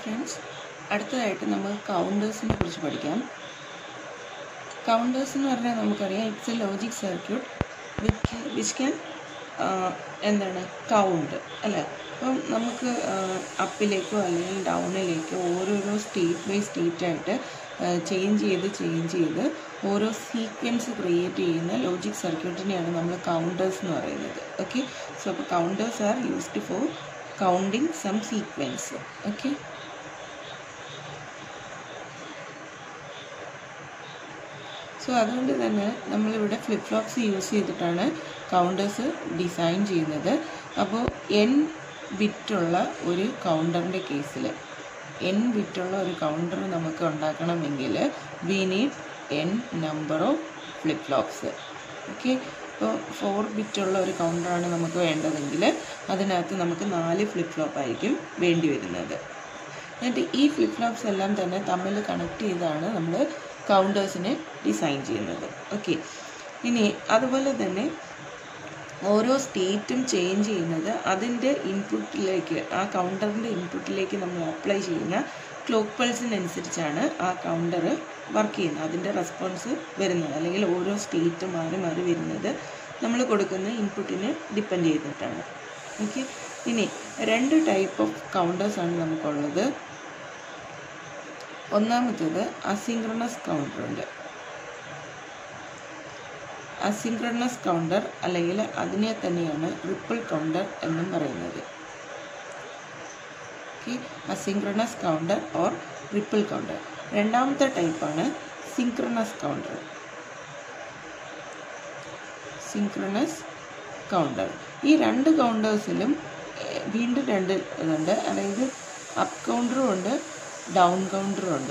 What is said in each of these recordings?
friends അടുത്തതായിട്ട് നമ്മൾ കൗണ്ടേഴ്സിനെ കുറിച്ച് പഠിക്കാം കൗണ്ടേഴ്സ് എന്ന് പറഞ്ഞാൽ നമുക്കറിയാം it's a logic circuit which which can എന്താണ് കൗണ്ട് അല്ലേ അപ്പം നമുക്ക് അപ്പിലേക്കോ അല്ലെങ്കിൽ ഡൗണിലേക്കോ ഓരോരോ സ്റ്റേറ്റ് ബൈ സ്റ്റേറ്റ് ആയിട്ട് ചേഞ്ച് ചെയ്ത് ചേഞ്ച് ചെയ്ത് ഓരോ സീക്വൻസ് ക്രിയേറ്റ് ചെയ്യുന്ന ലോജിക് സർക്യൂട്ടിനെയാണ് നമ്മൾ കൗണ്ടേഴ്സ് എന്ന് പറയുന്നത് ഓക്കെ സോ അപ്പോൾ counters are used for counting some sequence okay so അതുകൊണ്ട് തന്നെ നമ്മളിവിടെ ഫ്ലിപ്പ് ഫ്ലോപ്സ് യൂസ് ചെയ്തിട്ടാണ് കൗണ്ടേഴ്സ് ഡിസൈൻ ചെയ്യുന്നത് അപ്പോൾ എൻ ബിറ്റുള്ള ഒരു കൗണ്ടറിൻ്റെ കേസിൽ എൻ ബിറ്റുള്ള ഒരു കൗണ്ടർ നമുക്ക് ഉണ്ടാക്കണമെങ്കിൽ we need N number of flip flops okay ഇപ്പോൾ ഫോർ ബിറ്റുള്ള ഒരു കൗണ്ടറാണ് നമുക്ക് വേണ്ടതെങ്കിൽ അതിനകത്ത് നമുക്ക് നാല് ഫ്ലിപ്പ് ഫ്ലോപ്പ് ആയിരിക്കും വേണ്ടി വരുന്നത് എന്നിട്ട് ഈ ഫ്ലിപ്പ് ഫ്ലോപ്സ് എല്ലാം തന്നെ തമ്മിൽ കണക്ട് ചെയ്താണ് നമ്മൾ കൗണ്ടേഴ്സിനെ ഡിസൈൻ ചെയ്യുന്നത് ഓക്കെ ഇനി അതുപോലെ തന്നെ ഓരോ സ്റ്റേറ്റും ചേഞ്ച് ചെയ്യുന്നത് അതിൻ്റെ ഇൻപുട്ടിലേക്ക് ആ കൗണ്ടറിൻ്റെ ഇൻപുട്ടിലേക്ക് നമ്മൾ അപ്ലൈ ചെയ്യുന്ന ക്ലോക്ക് പൾസിനനുസരിച്ചാണ് ആ കൗണ്ടർ വർക്ക് ചെയ്യുന്നത് അതിൻ്റെ റെസ്പോൺസ് വരുന്നത് അല്ലെങ്കിൽ ഓരോ സ്റ്റേറ്റ് മാറി മാറി വരുന്നത് നമ്മൾ കൊടുക്കുന്ന ഇൻപുട്ടിനെ ഡിപ്പെൻഡ് ചെയ്തിട്ടാണ് ഓക്കെ ഇനി രണ്ട് ടൈപ്പ് ഓഫ് കൗണ്ടേഴ്സാണ് നമുക്കുള്ളത് ഒന്നാമത്തേത് അസിങ്ക്രണസ് കൗണ്ടർ ഉണ്ട് അസിങ്ക്രണസ് കൗണ്ടർ അല്ലെങ്കിൽ അതിനെ തന്നെയാണ് റിപ്പിൾ കൗണ്ടർ എന്നും പറയുന്നത് okay asynchronous counter or ripple counter രണ്ടാമത്തെ ടൈപ്പാണ് സിങ്ക്രണസ് കൗണ്ടർ സിങ്ക്രണസ് കൗണ്ടർ ഈ രണ്ട് കൗണ്ടേഴ്സിലും വീണ്ടും രണ്ട് ഇതുണ്ട് അതായത് അപ്പ് കൗണ്ടറും ഉണ്ട് ഡൗൺ കൗണ്ടറും ഉണ്ട്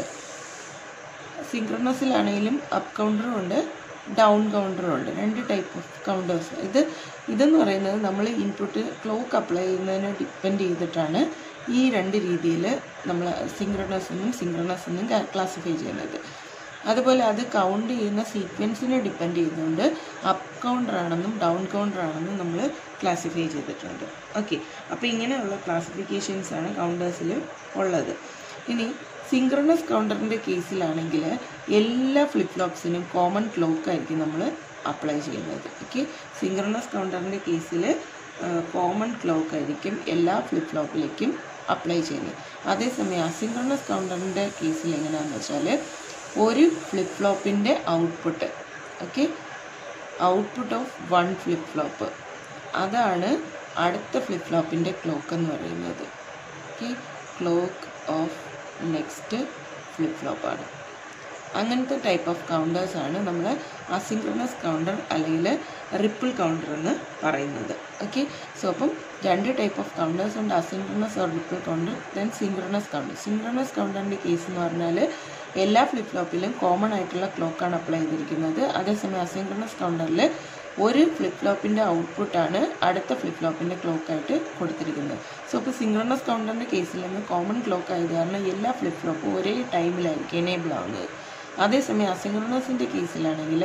സിങ്ക്രണസിലാണെങ്കിലും അപ്പ് കൗണ്ടറും ഉണ്ട് ഡൗൺ കൗണ്ടറും ഉണ്ട് രണ്ട് ടൈപ്പ് ഓഫ് കൗണ്ടേഴ്സ് ഇത് ഇതെന്ന് പറയുന്നത് നമ്മൾ ഇൻപുട്ട് ക്ലോക്ക് അപ്ലൈ ചെയ്യുന്നതിനെ ഡിപ്പെൻഡ് ചെയ്തിട്ടാണ് ഈ രണ്ട് രീതിയിൽ നമ്മൾ സിങ്ക്രണസ് എന്നും സിങ്ക്രണസ് എന്നും ക്ലാസിഫൈ ചെയ്യുന്നത് അതുപോലെ അത് കൗണ്ട് ചെയ്യുന്ന സീക്വൻസിനെ ഡിപ്പെൻഡ് ചെയ്യുന്നുണ്ട് അപ്പ് കൗണ്ടർ ആണെന്നും ഡൗൺ കൗണ്ടർ ആണെന്നും നമ്മൾ ക്ലാസിഫൈ ചെയ്തിട്ടുണ്ട് ഓക്കെ അപ്പോൾ ഇങ്ങനെയുള്ള ക്ലാസിഫിക്കേഷൻസ് ആണ് കൗണ്ടേഴ്സിൽ ഉള്ളത് ഇനി സിങ്ക്രണസ് കൗണ്ടറിൻ്റെ കേസിലാണെങ്കിൽ എല്ലാ ഫ്ലിപ്പ് ഫ്ലോപ്സിനും കോമൺ ക്ലോക്ക് ആയിരിക്കും നമ്മൾ അപ്ലൈ ചെയ്യുന്നത് ഓക്കെ സിങ്ക്രണസ് കൗണ്ടറിൻ്റെ കേസിൽ കോമൺ ക്ലോക്ക് ആയിരിക്കും എല്ലാ ഫ്ലിപ്പ് ഫ്ലോപ്പിലേക്കും അപ്ലൈ ചെയ്യുന്നത് അതേസമയം അസിങ്ക്രണസ് കൗണ്ടറിൻ്റെ കേസിൽ എങ്ങനെയാണെന്ന് വെച്ചാൽ ഒരു ഫ്ലിപ്പ് ഫ്ലോപ്പിൻ്റെ output okay output of one flip flop അതാണ് അടുത്ത ഫ്ലിപ്പ് ഫ്ലോപ്പിൻ്റെ ക്ലോക്ക് എന്ന് പറയുന്നത് okay clock of next flip ഫ്ലോപ്പാണ് അങ്ങനത്തെ ടൈപ്പ് ഓഫ് കൗണ്ടേഴ്സ് ആണ് നമ്മൾ അസിങ്ക്രണസ് കൗണ്ടർ അല്ലെങ്കിൽ റിപ്പിൾ കൗണ്ടർ എന്ന് പറയുന്നത് ഓക്കെ സോ അപ്പം രണ്ട് ടൈപ്പ് ഓഫ് കൗണ്ടേഴ്സ് ഉണ്ട് asynchronous or ripple counter then synchronous counter synchronous കൗണ്ടറിൻ്റെ കേസ് എന്ന് പറഞ്ഞാൽ എല്ലാ ഫ്ലിപ്പ് ഫ്ലോപ്പിലും കോമൺ ആയിട്ടുള്ള ക്ലോക്കാണ് അപ്ലൈ ചെയ്തിരിക്കുന്നത് അതേസമയം അസിങ്ക്രണസ് കൗണ്ടറിൽ ഒരു ഫ്ലിപ്പ് ഫ്ലോപ്പിൻ്റെ ഔട്ട്പുട്ടാണ് അടുത്ത ഫ്ലിപ്പ് ഫ്ലോപ്പിൻ്റെ ക്ലോക്കായിട്ട് കൊടുത്തിരിക്കുന്നത് സോ ഇപ്പോൾ സിങ്ക്രണസ് കൗണ്ടറിൻ്റെ കേസിൽ നിന്ന് കോമൺ ക്ലോക്ക് ആയത് കാരണം എല്ലാ ഫ്ലിപ്പ് ഫ്ലോപ്പും ഒരേ ടൈമിലായിരിക്കും എനേബിൾ ആവുന്നത് അതേസമയം അസിങ്ക്രണസിൻ്റെ കേസിലാണെങ്കിൽ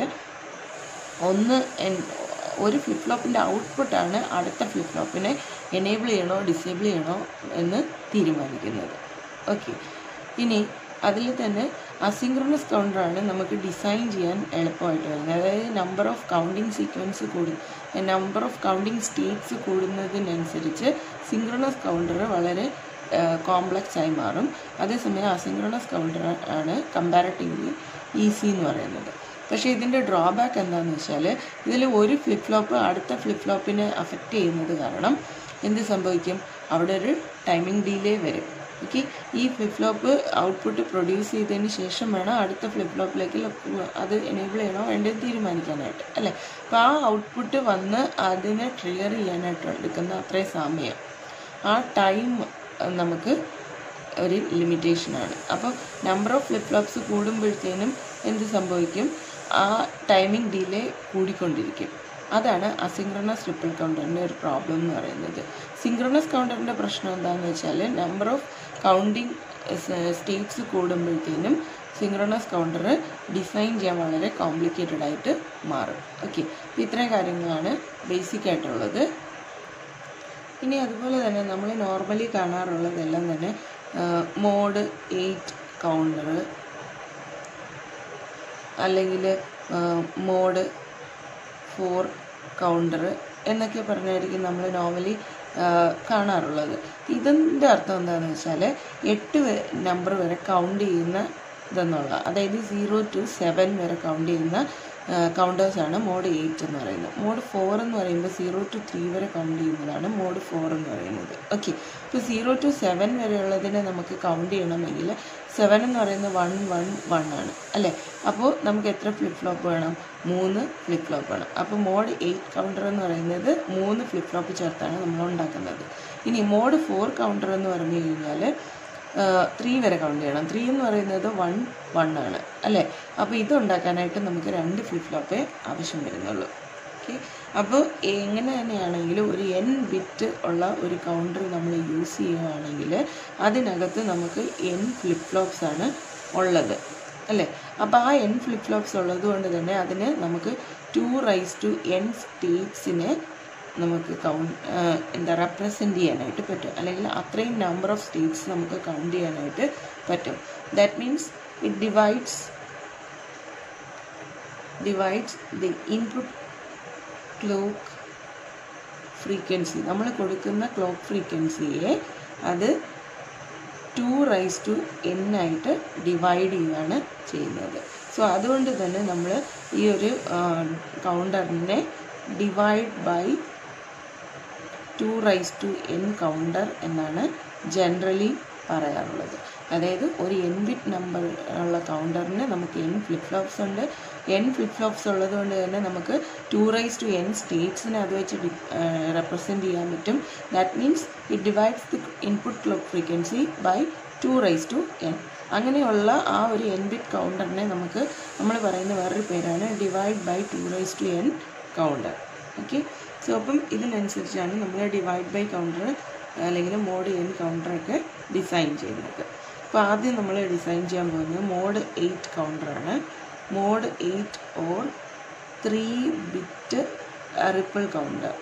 ഒന്ന് ഒരു ഫ്ലിപ്പ് ഫ്ലോപ്പിൻ്റെ ഔട്ട്പുട്ടാണ് അടുത്ത ഫ്ലിപ്പ് ഫ്ലോപ്പിനെ എനേബിൾ ചെയ്യണോ ഡിസേബിൾ ചെയ്യണോ എന്ന് തീരുമാനിക്കുന്നത് ഓക്കെ ഇനി അതിൽ തന്നെ അസിങ്ക്രണസ് കൗണ്ടറാണ് നമുക്ക് ഡിസൈൻ ചെയ്യാൻ എളുപ്പമായിട്ട് വരുന്നത് അതായത് നമ്പർ ഓഫ് കൗണ്ടിങ് സീക്വൻസ് കൂടും നമ്പർ ഓഫ് കൗണ്ടിങ് സ്റ്റേറ്റ്സ് കൂടുന്നതിനനുസരിച്ച് സിങ്ക്രണസ് കൗണ്ടർ വളരെ കോംപ്ലക്സ് ആയി മാറും അതേസമയം അസിങ്ക്രണസ് കൗണ്ടർ ആണ് കമ്പാരറ്റീവ്ലി ഈസി എന്ന് പറയുന്നത് പക്ഷേ ഇതിൻ്റെ ഡ്രോബാക്ക് എന്താണെന്ന് വെച്ചാൽ ഇതിൽ ഒരു ഫ്ലിപ്പ് ഫ്ലോപ്പ് അടുത്ത ഫ്ലിപ്പ് ഫ്ലോപ്പിനെ അഫക്റ്റ് ചെയ്യുന്നത് കാരണം എന്ത് സംഭവിക്കും അവിടെ ഒരു ടൈമിംഗ് ഡിലേ വരും ഓക്കെ ഈ ഫ്ലിപ്പ് ഫ്ലോപ്പ് ഔട്ട്പുട്ട് പ്രൊഡ്യൂസ് ചെയ്തതിന് ശേഷം വേണം അടുത്ത ഫ്ലിപ്പ് ഫ്ലോപ്പിലേക്ക് അത് എനേബിൾ ചെയ്യണോ വേണ്ടത് തീരുമാനിക്കാനായിട്ട് അല്ലേ അപ്പോൾ ആ ഔട്ട്പുട്ട് വന്ന് അതിനെ ട്രിഗർ ചെയ്യാനായിട്ട് എടുക്കുന്ന അത്രയും സമയം ആ ടൈം നമുക്ക് ഒരു ലിമിറ്റേഷനാണ് അപ്പോൾ നമ്പർ ഓഫ് ഫ്ലിപ്പ് ഫ്ലോപ്സ് കൂടുമ്പോഴത്തേനും എന്ത് സംഭവിക്കും ആ ടൈമിംഗ് ഡിലേ കൂടിക്കൊണ്ടിരിക്കും അതാണ് അസിങ്ക്രണസ് ട്രിപ്പിൾ കൗണ്ടറിൻ്റെ ഒരു പ്രോബ്ലം എന്ന് പറയുന്നത് സിങ്ക്രണസ് കൗണ്ടറിൻ്റെ പ്രശ്നം എന്താണെന്ന് വെച്ചാൽ നമ്പർ ഓഫ് കൗണ്ടിങ് സ്റ്റേറ്റ്സ് കൂടുമ്പോഴത്തേനും സിങ്ക്രണസ് കൗണ്ടർ ഡിസൈൻ ചെയ്യാൻ വളരെ കോംപ്ലിക്കേറ്റഡ് ആയിട്ട് മാറും ഓക്കെ അപ്പോൾ ഇത്രയും കാര്യങ്ങളാണ് ബേസിക് ആയിട്ടുള്ളത് ഇനി അതുപോലെ തന്നെ നമ്മൾ നോർമലി കാണാറുള്ളതെല്ലാം തന്നെ മോഡ് എയ്റ്റ് കൗണ്ടർ അല്ലെങ്കിൽ മോഡ് ഫോർ കൗണ്ടർ എന്നൊക്കെ പറഞ്ഞായിരിക്കും നമ്മൾ നോർമലി കാണാറുള്ളത് ഇതിൻ്റെ അർത്ഥം എന്താണെന്ന് വെച്ചാൽ എട്ട് നമ്പർ വരെ കൗണ്ട് ചെയ്യുന്ന ഇതെന്നുള്ള അതായത് സീറോ ടു സെവൻ വരെ കൗണ്ട് ചെയ്യുന്ന കൗണ്ടേഴ്സാണ് മോഡ് എയ്റ്റ് എന്ന് പറയുന്നത് മോഡ് ഫോർ എന്ന് പറയുമ്പോൾ സീറോ ടു ത്രീ വരെ കൗണ്ട് ചെയ്യുന്നതാണ് മോഡ് ഫോർ എന്ന് പറയുന്നത് ഓക്കെ ഇപ്പോൾ സീറോ ടു സെവൻ വരെയുള്ളതിനെ നമുക്ക് കൗണ്ട് ചെയ്യണമെങ്കിൽ സെവൻ എന്ന് പറയുന്നത് വൺ വൺ വൺ ആണ് അല്ലേ അപ്പോൾ നമുക്ക് എത്ര ഫ്ലിപ്പ് ഫ്ലോപ്പ് വേണം മൂന്ന് ഫ്ലിപ്പ് ഫ്ലോപ്പ് വേണം അപ്പോൾ മോഡ് എയ്റ്റ് കൗണ്ടർ എന്ന് പറയുന്നത് മൂന്ന് ഫ്ലിപ്പ് ഫ്ലോപ്പ് ചേർത്താണ് നമ്മൾ ഉണ്ടാക്കുന്നത് ഇനി മോഡ് ഫോർ കൗണ്ടർ എന്ന് പറഞ്ഞു കഴിഞ്ഞാൽ ത്രീ വരെ കൗണ്ട് ചെയ്യണം ത്രീ എന്ന് പറയുന്നത് വൺ വൺ ആണ് അല്ലേ അപ്പോൾ ഇത് ഉണ്ടാക്കാനായിട്ട് നമുക്ക് രണ്ട് ഫ്ലിപ്പ് ഫ്ലോപ്പേ ആവശ്യം വരുന്നുള്ളൂ ഓക്കെ അപ്പോൾ എങ്ങനെ തന്നെയാണെങ്കിലും ഒരു എൻ ബിറ്റ് ഉള്ള ഒരു കൗണ്ടർ നമ്മൾ യൂസ് ചെയ്യുകയാണെങ്കിൽ അതിനകത്ത് നമുക്ക് എൻ ഫ്ലിപ്പ് ഫ്ലോപ്സ് ആണ് ഉള്ളത് അല്ലേ അപ്പോൾ ആ എൻ ഫ്ലിപ്പ് ഫ്ലോപ്സ് ഉള്ളത് കൊണ്ട് തന്നെ അതിന് നമുക്ക് ടു റൈസ് ടു എൻ സ്റ്റേറ്റ്സിനെ നമുക്ക് കൗണ്ട് എന്താ റെപ്രസെൻ്റ് ചെയ്യാനായിട്ട് പറ്റും അല്ലെങ്കിൽ അത്രയും നമ്പർ ഓഫ് സ്റ്റേറ്റ്സ് നമുക്ക് കൗണ്ട് ചെയ്യാനായിട്ട് പറ്റും that means it divides divides the input clock frequency നമ്മൾ കൊടുക്കുന്ന ക്ലോക്ക് ഫ്രീക്വൻസിയെ അത് ടു റൈസ് ടു എൻ ആയിട്ട് ഡിവൈഡ് ചെയ്യുകയാണ് ചെയ്യുന്നത് സോ അതുകൊണ്ട് തന്നെ നമ്മൾ ഈ ഒരു കൗണ്ടറിനെ divide by two raise to N counter എന്നാണ് ജനറലി പറയാറുള്ളത് അതായത് ഒരു എൻ ബിറ്റ് നമ്പർ ഉള്ള കൗണ്ടറിന് നമുക്ക് എൻ ഫ്ലിപ്പ് ഫ്ലോപ്സ് ഉണ്ട് എൻ ഫ്ലിപ്പ് ഫ്ലോപ്സ് ഉള്ളത് കൊണ്ട് തന്നെ നമുക്ക് ടു റൈസ് ടു എൻ സ്റ്റേറ്റ്സിനെ അത് വെച്ച് റെപ്രസെൻറ്റ് ചെയ്യാൻ പറ്റും that means it divides the input clock frequency by two raise to N അങ്ങനെയുള്ള ആ ഒരു എൻ ബിറ്റ് കൗണ്ടറിനെ നമുക്ക് നമ്മൾ പറയുന്ന വേറൊരു പേരാണ് divide by two raise to N counter okay so അപ്പം ഇതിനനുസരിച്ചാണ് നമ്മൾ ഡിവൈഡ് ബൈ കൗണ്ടർ അല്ലെങ്കിൽ മോഡ് എൻ കൗണ്ടറൊക്കെ ഡിസൈൻ ചെയ്യുന്നത് അപ്പോൾ ആദ്യം നമ്മൾ ഡിസൈൻ ചെയ്യാൻ പോകുന്നത് മോഡ് എയ്റ്റ് കൗണ്ടറാണ് mod eight or three bit ripple counter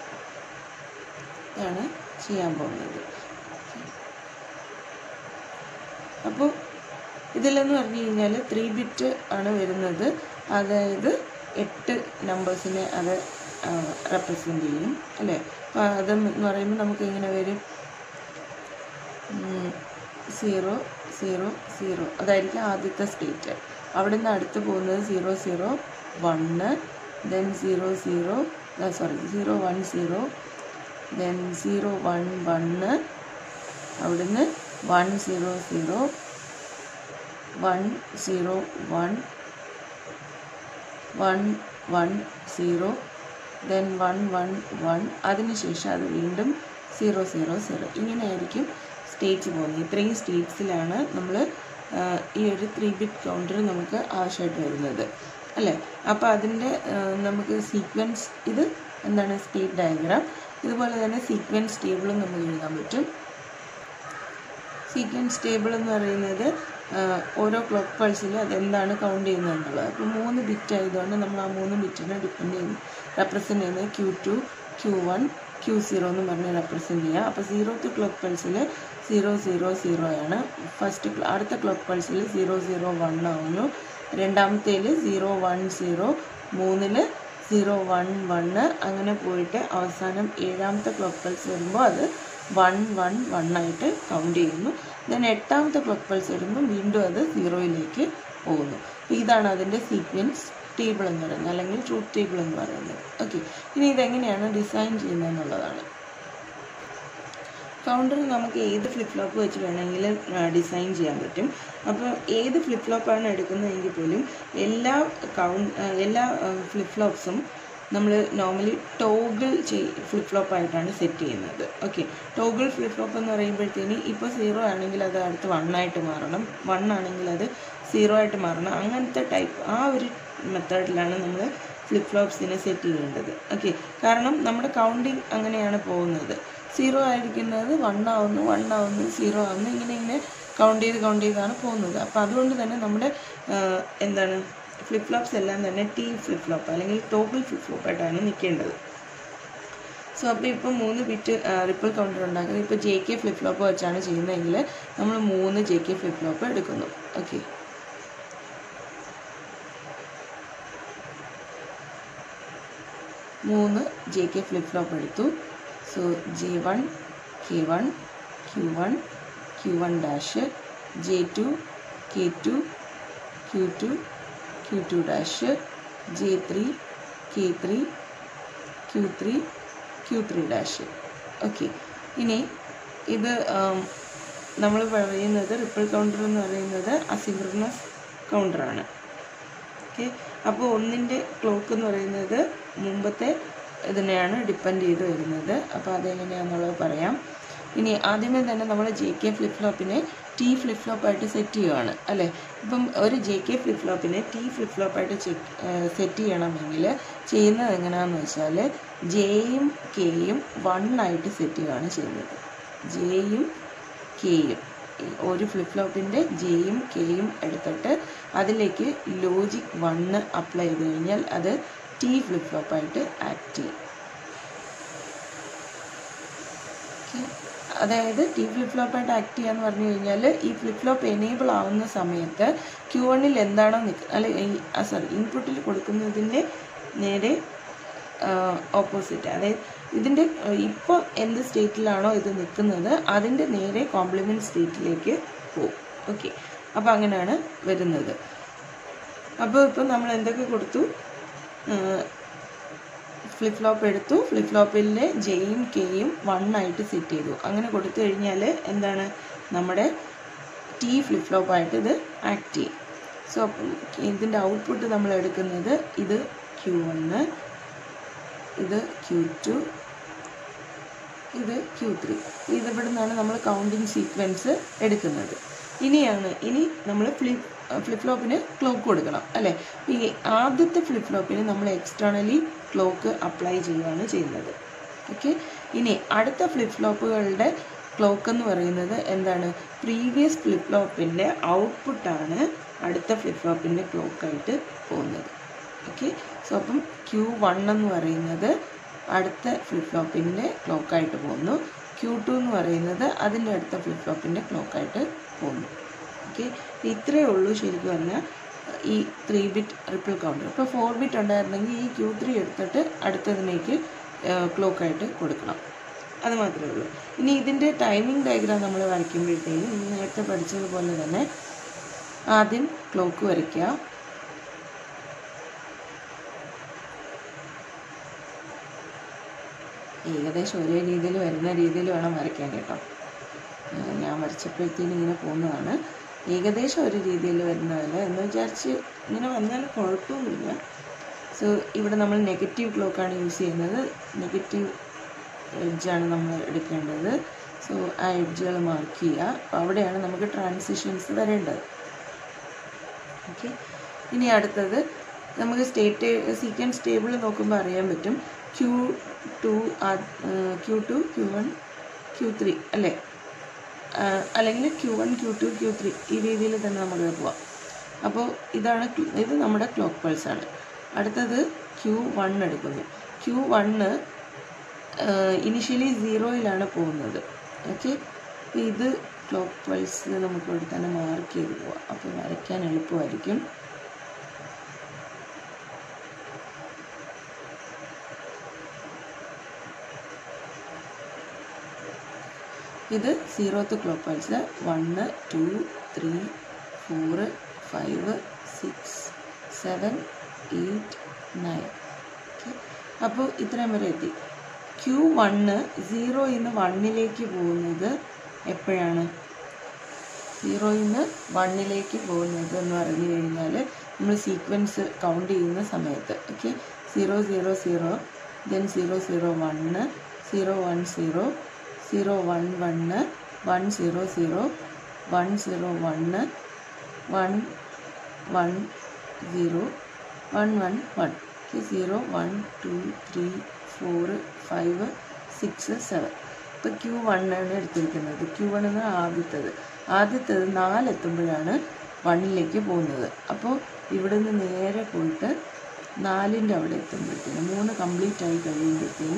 ആണ് ചെയ്യാൻ പോകുന്നത് അപ്പോൾ ഇതിലെന്ന് പറഞ്ഞു കഴിഞ്ഞാൽ ത്രീ ബിറ്റ് ആണ് വരുന്നത് അതായത് എട്ട് നമ്പേഴ്സിനെ അത് റെപ്രസെൻ്റ് ചെയ്യും അല്ലേ അപ്പോൾ അതെന്ന് പറയുമ്പോൾ നമുക്ക് എങ്ങനെ വരും സീറോ സീറോ സീറോ അതായിരിക്കും ആദ്യത്തെ സ്റ്റേറ്റ് അവിടെ നിന്ന് അടുത്ത് പോകുന്നത് zero zero one then zero zero sorry zero one zero then zero one one അവിടുന്ന് one zero zero one zero one one one zero then one one one അതിനുശേഷം അത് വീണ്ടും സീറോ സീറോ സീറോ ഇങ്ങനെയായിരിക്കും states പോകുന്നത് ഇത്രയും സ്റ്റേറ്റ്സിലാണ് നമ്മൾ ഈ ഒരു ത്രീ ബിറ്റ് കൗണ്ടർ നമുക്ക് ആവശ്യമായിട്ട് വരുന്നത് അല്ലേ അപ്പോൾ അതിൻ്റെ നമുക്ക് സീക്വൻസ് ഇത് എന്താണ് സ്റ്റേറ്റ് ഡയഗ്രാം ഇതുപോലെ തന്നെ സീക്വൻസ് ടേബിളും നമുക്ക് എഴുതാൻ പറ്റും സീക്വൻസ് ടേബിൾ എന്ന് പറയുന്നത് ഓരോ ക്ലോക്ക് പൾസിൽ അതെന്താണ് കൗണ്ട് ചെയ്യുന്നത് എന്നുള്ളത് അപ്പോൾ മൂന്ന് ബിറ്റ് ആയതുകൊണ്ട് നമ്മൾ ആ മൂന്ന് ബിറ്റിനെ ഡിപ്പെൻഡ് ചെയ്യുന്നു റെപ്രസെൻ്റ് ചെയ്യുന്നത് Q two Q one Q zero എന്ന് പറഞ്ഞ് റെപ്രസെൻ്റ് ചെയ്യുക അപ്പോൾ സീറോത്ത് ക്ലോക്ക് പൾസിൽ സീറോ സീറോ സീറോ ആണ് ഫസ്റ്റ് അടുത്ത ക്ലോക്ക് പൾസിൽ സീറോ സീറോ വൺ ആവുന്നു രണ്ടാമത്തേൽ സീറോ വൺ സീറോ മൂന്നിൽ സീറോ വൺ വണ്ണ് അങ്ങനെ പോയിട്ട് അവസാനം ഏഴാമത്തെ ക്ലോക്ക് പൾസ് വരുമ്പോൾ അത് വൺ വൺ വൺ ആയിട്ട് കൗണ്ട് ചെയ്യുന്നു ദെൻ എട്ടാമത്തെ ക്ലോക്ക് പൾസ് വരുമ്പോൾ വീണ്ടും അത് സീറോയിലേക്ക് പോകുന്നു അപ്പോൾ ഇതാണ് അതിൻ്റെ സീക്വൻസ് ടേബിൾ എന്ന് പറയുന്നത് അല്ലെങ്കിൽ ട്രൂത്ത് ടേബിൾ എന്ന് പറയുന്നത് ഓക്കെ ഇനി ഇതെങ്ങനെയാണ് ഡിസൈൻ ചെയ്യുന്നത് എന്നുള്ളതാണ് കൗണ്ടർ നമുക്ക് ഏത് ഫ്ലിപ്പ് ഫ്ലോപ്പ് വെച്ച് വേണമെങ്കിലും ഡിസൈൻ ചെയ്യാൻ പറ്റും അപ്പോൾ ഏത് ഫ്ലിപ്പ് ഫ്ലോപ്പാണ് എടുക്കുന്നതെങ്കിൽ പോലും എല്ലാ കൗണ്ട് എല്ലാ ഫ്ലിപ്പ് ഫ്ലോപ്സും നമ്മൾ നോർമലി ടോഗിൾ ചെയ് ഫ്ലിപ്പ് ഫ്ലോപ്പ് ആയിട്ടാണ് സെറ്റ് ചെയ്യുന്നത് ഓക്കെ ടോഗിൾ ഫ്ലിപ്പ് ഫ്ലോപ്പ് എന്ന് പറയുമ്പോഴത്തേന് ഇപ്പോൾ സീറോ ആണെങ്കിൽ അത് അടുത്ത് വൺ ആയിട്ട് മാറണം വൺ ആണെങ്കിൽ അത് സീറോ ആയിട്ട് മാറണം അങ്ങനത്തെ ടൈപ്പ് ആ ഒരു മെത്തേഡിലാണ് നമ്മൾ ഫ്ലിപ്പ് ഫ്ലോപ്സിനെ സെറ്റ് ചെയ്യേണ്ടത് ഓക്കെ കാരണം നമ്മുടെ കൗണ്ടിങ് അങ്ങനെയാണ് പോകുന്നത് സീറോ ആയിരിക്കുന്നത് വൺ ആവുന്നു വൺ ആവുന്നു സീറോ ആവുന്നു ഇങ്ങനെ ഇങ്ങനെ കൗണ്ട് ചെയ്ത് കൗണ്ട് ചെയ്താണ് പോകുന്നത് അപ്പോൾ അതുകൊണ്ട് തന്നെ നമ്മുടെ എന്താണ് ഫ്ലിപ്പ് ഫ്ലോപ്സ് എല്ലാം തന്നെ ടി ഫ്ലിപ്പ് ഫ്ലോപ്പ് അല്ലെങ്കിൽ ടോഗിൾ ഫ്ലിപ്പ് ഫ്ലോപ്പ് ആയിട്ടാണ് നിൽക്കേണ്ടത് സോ അപ്പോൾ ഇപ്പോൾ മൂന്ന് ബിറ്റ് റിപ്പിൾ കൗണ്ടർ ഉണ്ടാക്കുന്നത് ഇപ്പോൾ ജെ കെ ഫ്ലിപ്പ് ഫ്ലോപ്പ് വെച്ചാണ് ചെയ്യുന്നതെങ്കിൽ നമ്മൾ മൂന്ന് ജെ കെ ഫ്ലിപ്പ് ഫ്ലോപ്പ് എടുക്കുന്നു ഓക്കെ മൂന്ന് ജെ കെ ഫ്ലിപ്പ് ഫ്ലോപ്പ് എടുത്തു so J one K one Q one Q one dash J two K two Q two Q two dash J three K three Q three Q three dash okay ഇനി ഇത് നമ്മൾ പറയുന്നത് ripple counter എന്ന് പറയുന്നത് asynchronous കൗണ്ടറാണ് okay അപ്പോൾ ഒന്നിൻ്റെ clock എന്ന് പറയുന്നത് മുമ്പത്തെ ഇതിനെയാണ് ഡിപ്പെൻഡ് ചെയ്ത് വരുന്നത് അപ്പോൾ അതെങ്ങനെയാണെന്നുള്ളത് പറയാം ഇനി ആദ്യമേ തന്നെ നമ്മൾ ജെ കെ ഫ്ലിപ്പ് ഫ്ലോപ്പിനെ ടി ഫ്ലിപ്പ് ഫ്ലോപ്പായിട്ട് സെറ്റ് ചെയ്യുകയാണ് അല്ലേ ഇപ്പം ഒരു ജെ കെ ഫ്ലിപ്പ് ഫ്ലോപ്പിനെ ടി ഫ്ലിപ്പ് ഫ്ലോപ്പായിട്ട് ചെക്ക് സെറ്റ് ചെയ്യണമെങ്കിൽ ചെയ്യുന്നത് എങ്ങനെയാണെന്ന് വെച്ചാൽ ജെയും കെയും വൺ ആയിട്ട് സെറ്റ് ചെയ്യുകയാണ് ചെയ്യുന്നത് ജെയും കെയും ഒരു ഫ്ലിപ്പ് ഫ്ലോപ്പിൻ്റെ ജെയും കെയും എടുത്തിട്ട് അതിലേക്ക് ലോജിക് വണ്ണ് അപ്ലൈ ചെയ്ത് കഴിഞ്ഞാൽ അത് ടി ഫ്ലിപ്പ് ഫ്ലോപ്പായിട്ട് ആക്ട് ചെയ്യും അതായത് ടി ഫ്ലിപ്പ് ഫ്ലോപ്പായിട്ട് ആക്ട് ചെയ്യാന്ന് പറഞ്ഞു കഴിഞ്ഞാൽ ഈ ഫ്ലിപ്പ് ഫ്ലോപ്പ് എനേബിൾ ആവുന്ന സമയത്ത് ക്യൂ വണ്ണിൽ എന്താണോ നിൽക്കുന്നത് അല്ലെ സോറി ഇൻപുട്ടിൽ കൊടുക്കുന്നതിൻ്റെ നേരെ ഓപ്പോസിറ്റ് അതായത് ഇതിൻ്റെ ഇപ്പോൾ എന്ത് സ്റ്റേറ്റിലാണോ ഇത് നിൽക്കുന്നത് അതിൻ്റെ നേരെ കോംപ്ലിമെൻറ്റ് സ്റ്റേറ്റിലേക്ക് പോകും ഓക്കെ അപ്പോൾ അങ്ങനെയാണ് വരുന്നത് അപ്പോൾ ഇപ്പം നമ്മൾ എന്തൊക്കെ കൊടുത്തു ഫ്ലിപ്പ് ഫ്ലോപ്പ് എടുത്തു ഫ്ലിപ്പ് ഫ്ലോപ്പിലെ ജെയും കെയും വൺ ആയിട്ട് സെറ്റ് ചെയ്തു അങ്ങനെ കൊടുത്തു കഴിഞ്ഞാൽ എന്താണ് നമ്മുടെ ടി ഫ്ലിപ്പ് ഫ്ലോപ്പായിട്ട് ഇത് ആക്ട് ചെയ്യും സോ അപ്പം ഇതിൻ്റെ ഔട്ട്പുട്ട് നമ്മൾ എടുക്കുന്നത് ഇത് ക്യൂ വണ്ണ് ഇത് ക്യൂ ടു ഇത് ക്യൂ ത്രീ ഇത് ഇവിടെ നിന്നാണ് നമ്മൾ കൗണ്ടിങ് സീക്വൻസ് എടുക്കുന്നത് ഇനിയാണ് ഇനി നമ്മൾ ഫ്ലിപ്പ് ഫ്ലിപ്പ് ഫ്ലോപ്പിന് ക്ലോക്ക് കൊടുക്കണം അല്ലേ ഈ ആദ്യത്തെ ഫ്ലിപ്പ് ഫ്ലോപ്പിന് നമ്മൾ എക്സ്റ്റേണലി ക്ലോക്ക് അപ്ലൈ ചെയ്യുകയാണ് ചെയ്യുന്നത് ഓക്കെ ഇനി അടുത്ത ഫ്ലിപ്പ് ഫ്ലോപ്പുകളുടെ ക്ലോക്ക് എന്ന് പറയുന്നത് എന്താണ് പ്രീവിയസ് ഫ്ലിപ്പ് ഫ്ലോപ്പിൻ്റെ ഔട്ട്പുട്ടാണ് അടുത്ത ഫ്ലിപ്പ് ഫ്ലോപ്പിൻ്റെ ക്ലോക്കായിട്ട് പോകുന്നത് ഓക്കെ സോ അപ്പം ക്യൂ വൺ എന്ന് പറയുന്നത് അടുത്ത ഫ്ലിപ്പ് ഫ്ലോപ്പിൻ്റെ ക്ലോക്കായിട്ട് പോകുന്നു ക്യൂ ടു എന്ന് പറയുന്നത് അതിൻ്റെ അടുത്ത ഫ്ലിപ്പ് ഫ്ലോപ്പിൻ്റെ ക്ലോക്കായിട്ട് പോകുന്നു ഓക്കെ ഇത്രയേ ഉള്ളൂ ശരിക്കും പറഞ്ഞാൽ ഈ ത്രീ ബിറ്റ് റിപ്പിൾ കൗണ്ടർ ഇപ്പോൾ ഫോർ ബിറ്റ് ഉണ്ടായിരുന്നെങ്കിൽ ഈ ക്യൂ ത്രീ എടുത്തിട്ട് അടുത്തതിലേക്ക് ക്ലോക്കായിട്ട് കൊടുക്കണം അത് മാത്രമേ ഉള്ളൂ ഇനി ഇതിൻ്റെ ടൈമിംഗ് ഡയഗ്രാം നമ്മൾ വരയ്ക്കുമ്പോഴത്തേക്കും നേരത്തെ പഠിച്ചതുപോലെ തന്നെ ആദ്യം ക്ലോക്ക് വരയ്ക്കുക ഏകദേശം ഒരേ രീതിയിൽ വരുന്ന രീതിയിൽ വേണം വരയ്ക്കാൻ കേട്ടോ ഞാൻ വരച്ചപ്പോഴത്തേനും ഇങ്ങനെ പോകുന്നതാണ് ഏകദേശം ഒരു രീതിയിൽ വരുന്നതല്ല എന്ന് വിചാരിച്ച് ഇങ്ങനെ വന്നാൽ കുഴപ്പമൊന്നുമില്ല സോ ഇവിടെ നമ്മൾ നെഗറ്റീവ് ക്ലോക്കാണ് യൂസ് ചെയ്യുന്നത് നെഗറ്റീവ് എഡ്ജാണ് നമ്മൾ എടുക്കേണ്ടത് സോ ആ എഡ്ജുകൾ മാർക്ക് ചെയ്യുക അപ്പോൾ അവിടെയാണ് നമുക്ക് ട്രാൻസിഷൻസ് വരേണ്ടത് ഓക്കെ ഇനി അടുത്തത് നമുക്ക് സ്റ്റേറ്റ് സീക്വൻസ് ടേബിൾ നോക്കുമ്പോൾ അറിയാൻ പറ്റും Q two Q two Q one Q three അല്ലേ അല്ലെങ്കിൽ Q one Q two Q three ഈ രീതിയിൽ തന്നെ നമുക്ക് പോവാം അപ്പോൾ ഇതാണ് ഇത് നമ്മുടെ ക്ലോക്ക് പൾസ് ആണ് അടുത്തത് ക്യൂ വൺ എടുക്കുന്നു ക്യൂ വണ്ണ് ഇനിഷ്യലി സീറോയിലാണ് പോകുന്നത് ഓക്കെ അപ്പോൾ ഇത് ക്ലോക്ക് പൾസ് നമുക്ക് ഇവിടെ തന്നെ മാർക്ക് ചെയ്ത് പോവാം അപ്പോൾ വരയ്ക്കാൻ എളുപ്പമായിരിക്കും ഇത് zeroth clock pulse one two three four five six seven eight nine okay അപ്പോൾ ഇത്രയും വരെ എത്തി ക്യൂ വണ്ണ് സീറോയിൽ നിന്ന് വണ്ണിലേക്ക് പോകുന്നത് എപ്പോഴാണ് സീറോയിൽ നിന്ന് വണ്ണിലേക്ക് പോകുന്നത് എന്ന് പറഞ്ഞു കഴിഞ്ഞാൽ നമ്മൾ സീക്വൻസ് കൗണ്ട് ചെയ്യുന്ന സമയത്ത് okay zero zero zero then zero zero one zero one zero zero one one one zero zero one zero one one one zero one one one zero one two three four five six seven ഇപ്പോൾ Q വണ്ണാണ് എടുത്തിരിക്കുന്നത് Q one എന്ന ആദ്യത്തേത് ആദ്യത്തേത് നാലെത്തുമ്പോഴാണ് വണ്ണിലേക്ക് പോകുന്നത് അപ്പോൾ ഇവിടെ നിന്ന് നേരെ പോയിട്ട് നാലിൻ്റെ അവിടെ എത്തുമ്പോഴത്തേനും മൂന്ന് കംപ്ലീറ്റ് ആയി കഴിയുമ്പോഴത്തേനും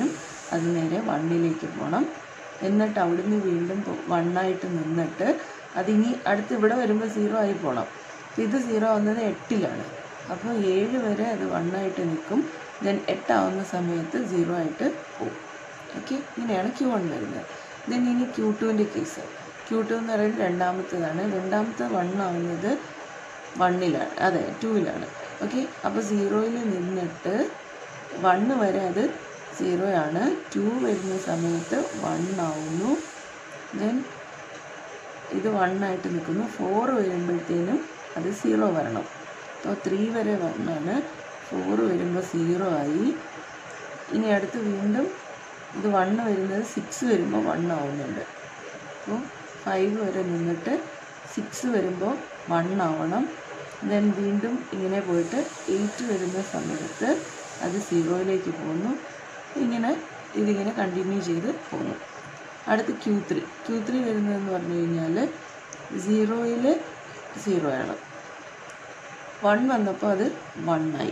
അത് നേരെ വണ്ണിലേക്ക് പോകണം എന്നിട്ട് അവിടുന്ന് വീണ്ടും വണ്ണായിട്ട് നിന്നിട്ട് അതിനി അടുത്ത് ഇവിടെ വരുമ്പോൾ സീറോ ആയി പോകണം ഇത് സീറോ ആവുന്നത് എട്ടിലാണ് അപ്പോൾ ഏഴ് വരെ അത് വണ്ണായിട്ട് നിൽക്കും ദെൻ എട്ടാവുന്ന സമയത്ത് സീറോ ആയിട്ട് പോകും ഓക്കെ ഇങ്ങനെയാണ് ക്യൂ വൺ വരുന്നത് ദെൻ ഇനി ക്യൂ ടുവിൻ്റെ കേസ് ക്യൂ ടു എന്ന് പറയുന്നത് രണ്ടാമത്തേതാണ് രണ്ടാമത്തെ വൺ ആവുന്നത് വണ്ണിലാണ് അതെ ടൂവിലാണ് ഓക്കെ അപ്പോൾ സീറോയിൽ നിന്നിട്ട് വണ്ണ് വരെ അത് സീറോ ആണ് ടു വരുന്ന സമയത്ത് വൺ ആവുന്നു ദെൻ ഇത് വൺ ആയിട്ട് നിൽക്കുന്നു ഫോർ വരുമ്പോഴത്തേനും അത് സീറോ വരണം അപ്പോൾ ത്രീ വരെ വണ്ണാണ് ഫോർ വരുമ്പോൾ സീറോ ആയി ഇനി അടുത്ത് വീണ്ടും ഇത് വണ്ണ് വരുന്നത് സിക്സ് വരുമ്പോൾ വൺ ആവുന്നുണ്ട് അപ്പോൾ ഫൈവ് വരെ നിന്നിട്ട് സിക്സ് വരുമ്പോൾ വൺ ആവണം ദെൻ വീണ്ടും ഇങ്ങനെ പോയിട്ട് എയ്റ്റ് വരുന്ന സമയത്ത് അത് സീറോയിലേക്ക് പോകുന്നു ഇങ്ങനെ ഇതിങ്ങനെ കണ്ടിന്യൂ ചെയ്ത് പോകുന്നു അടുത്ത് ക്യൂ ത്രീ ക്യൂ ത്രീ വരുന്നതെന്ന് പറഞ്ഞു കഴിഞ്ഞാൽ സീറോയിൽ സീറോ ആണ് വൺ വന്നപ്പോൾ അത് വൺ ആയി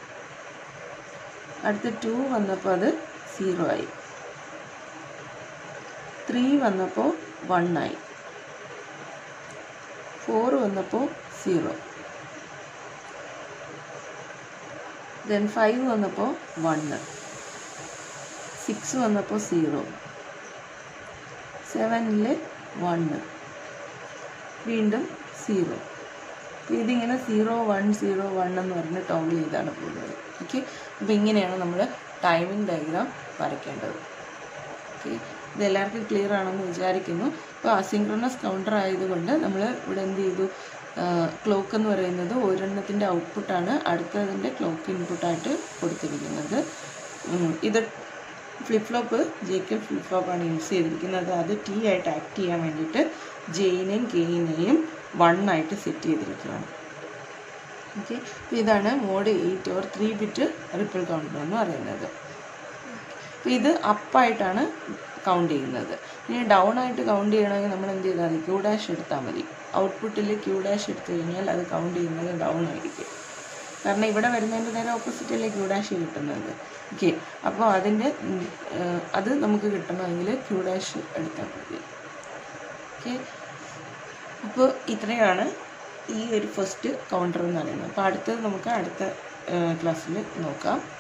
അടുത്ത ടു വന്നപ്പോൾ അത് സീറോ ആയി ത്രീ വന്നപ്പോൾ വൺ ആയി ഫോർ വന്നപ്പോൾ സീറോ ദെൻ ഫൈവ് വന്നപ്പോൾ വണ്ണ് സിക്സ് വന്നപ്പോൾ സീറോ സെവനിൽ വണ്ണ് വീണ്ടും സീറോ അപ്പോൾ ഇതിങ്ങനെ സീറോ വൺ സീറോ വൺ എന്ന് പറഞ്ഞ് ടോഗിൾ ചെയ്താണ് പോകുന്നത് ഓക്കെ അപ്പോൾ ഇങ്ങനെയാണ് നമ്മൾ ടൈമിംഗ് ഡയഗ്രാം വരയ്ക്കേണ്ടത് ഓക്കെ ഇത് എല്ലാവർക്കും ക്ലിയർ ആണെന്ന് വിചാരിക്കുന്നു അപ്പോൾ അസിങ്ക്രണസ് കൗണ്ടർ ആയതുകൊണ്ട് നമ്മൾ ഇവിടെ എന്ത് ചെയ്തു ക്ലോക്ക് എന്ന് പറയുന്നത് ഒരെണ്ണത്തിൻ്റെ ഔട്ട്പുട്ടാണ് അടുത്തതിൻ്റെ ക്ലോക്ക് ഇൻപുട്ടായിട്ട് കൊടുത്തിരിക്കുന്നത് ഉം, ഇത് flip flop J K flip ഫ്ലോപ്പാണ് യൂസ് ചെയ്തിരിക്കുന്നത് അത് ടി ആയിട്ട് ആക്ട് ചെയ്യാൻ വേണ്ടിയിട്ട് ജെയിനെയും കെയിനെയും വൺ ആയിട്ട് സെറ്റ് ചെയ്തിരിക്കുകയാണ് ഓക്കെ അപ്പോൾ ഇതാണ് mod eight or three bit ripple counter എന്ന് പറയുന്നത് അപ്പോൾ ഇത് അപ്പായിട്ടാണ് കൗണ്ട് ചെയ്യുന്നത് ഇനി ഡൗൺ ആയിട്ട് കൗണ്ട് ചെയ്യണമെങ്കിൽ നമ്മൾ എന്ത് ചെയ്താൽ മതി ക്യൂ ഡാഷ് എടുത്താൽ മതി ഔട്ട്പുട്ടിൽ ക്യൂ ഡാഷ് എടുത്തു കഴിഞ്ഞാൽ അത് കൗണ്ട് ചെയ്യുന്നത് ഡൗൺ ആയിരിക്കും കാരണം ഇവിടെ വരുന്നതിൻ്റെ നേരെ ഓപ്പോസിറ്റല്ലേ ക്യൂ ഡാഷ് കിട്ടുന്നത് ഓക്കെ അപ്പോൾ അതിൻ്റെ ഉം, ഏഹ്, അത് നമുക്ക് കിട്ടണമെങ്കിൽ ക്യൂ ഡാഷ് എടുത്താൽ മതി ഓക്കെ അപ്പോൾ ഇത്രയാണ് ഈ ഒരു ഫസ്റ്റ് കൗണ്ടർ എന്ന് പറയുന്നത് അപ്പോൾ അടുത്തത് നമുക്ക് അടുത്ത ക്ലാസ്സിൽ നോക്കാം